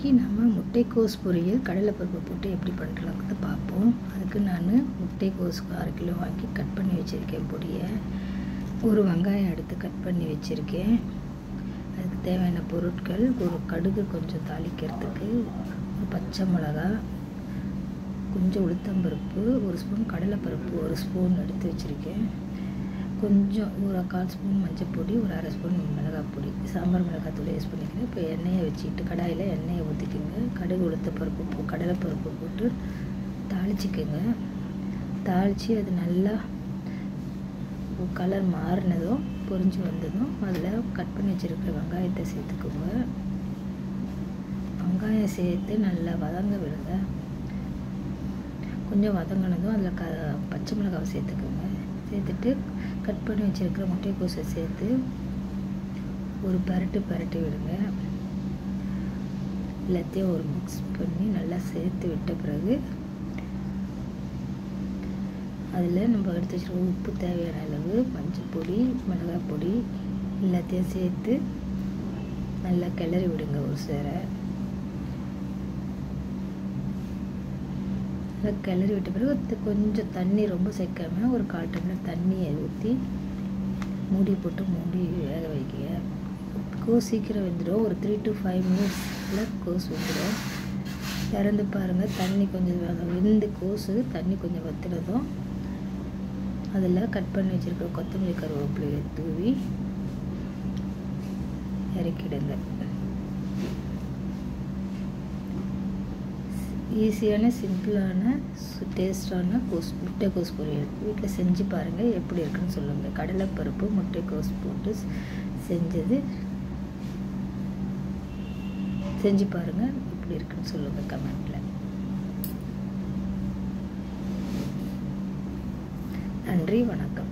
இன்றைக்கி நம்ம முட்டைக்கோஸ் பொரியல் கடலைப்பருப்பு போட்டு எப்படி பண்ணுறதுன்னு பார்ப்போம் அதுக்கு நான் முட்டைக்கோஸ் அரை கிலோ வாங்கி கட் பண்ணி வச்சுருக்கேன் பொடியை ஒரு வெங்காயம் எடுத்து கட் பண்ணி வச்சுருக்கேன் அதுக்கு தேவையான பொருட்கள் ஒரு கடுகு கொஞ்சம் தாளிக்கிறதுக்கு ஒரு பச்சை மிளகா கொஞ்சம் உளுத்தம்பருப்பு ஒரு ஸ்பூன் கடலைப்பருப்பு ஒரு ஸ்பூன் எடுத்து வச்சுருக்கேன் கொஞ்சம் ஒரு கால் ஸ்பூன் மஞ்சள் பொடி ஒரு அரை ஸ்பூன் மிளகாய் பொடி சாம்பார் மிளகாய் தூள் யூஸ் பண்ணிக்கிறேன் இப்போ எண்ணெயை வச்சுக்கிட்டு கடாயில் எண்ணெயை ஊற்றிக்கோங்க கடுகு உளுத்த பருப்பு போ கடலைப்பருப்பு போட்டு தாளிச்சிக்கோங்க தாளித்து அது நல்லா கலர் மாறினதும் பொரிஞ்சு வந்ததும் அதில் கட் பண்ணி வச்சுருக்கிற வெங்காயத்தை சேர்த்துக்கோங்க வெங்காயம் சேர்த்து நல்லா வதங்க விடுங்க கொஞ்சம் வதங்கினதும் அதில் க பச்சை மிளகாவை சேர்த்துக்கோங்க சேர்த்துட்டு கட் பண்ணி வச்சுருக்கிற முட்டைக்கோஸை சேர்த்து ஒரு பரட்டு பரட்டி விடுங்க எல்லாத்தையும் ஒரு மிக்ஸ் பண்ணி நல்லா சேர்த்து விட்ட பிறகு அதில் நம்ம எடுத்து வச்சுருக்க உப்பு தேவையான அளவு மஞ்சள் பொடி மிளகாய் பொடி எல்லாத்தையும் சேர்த்து நல்லா கிளறி விடுங்க ஒரு சேரை நல்லா கிளறி விட்ட பிறகு கொஞ்சம் தண்ணி ரொம்ப சேர்க்காம ஒரு கால் டம்ளர் தண்ணியை ஊற்றி மூடி போட்டு மூடி வேக வைக்க கோஸ் சீக்கிரம் வெந்துடும் ஒரு த்ரீ டு ஃபைவ் மினிட்ஸில் கோஸ் வெந்துடும் திறந்து பாருங்கள் தண்ணி கொஞ்சம் வெந்து கோஸு தண்ணி கொஞ்சம் வத்துனதும் அதில் கட் பண்ணி வச்சுருக்கிற கொத்தமல்லி கருவேப்பிலையை தூவி இறக்கிடுங்க ஈஸியான சிம்பிளான டேஸ்டான கோஸ் முட்டைக்கோஸ் பொரியல் வீட்டில் செஞ்சு பாருங்கள் எப்படி இருக்குன்னு சொல்லுங்கள் கடலைப்பருப்பு முட்டைக்கோஸ் போட்டு செஞ்சது செஞ்சு பாருங்கள் எப்படி இருக்குன்னு சொல்லுங்கள் கமெண்டில் நன்றி வணக்கம்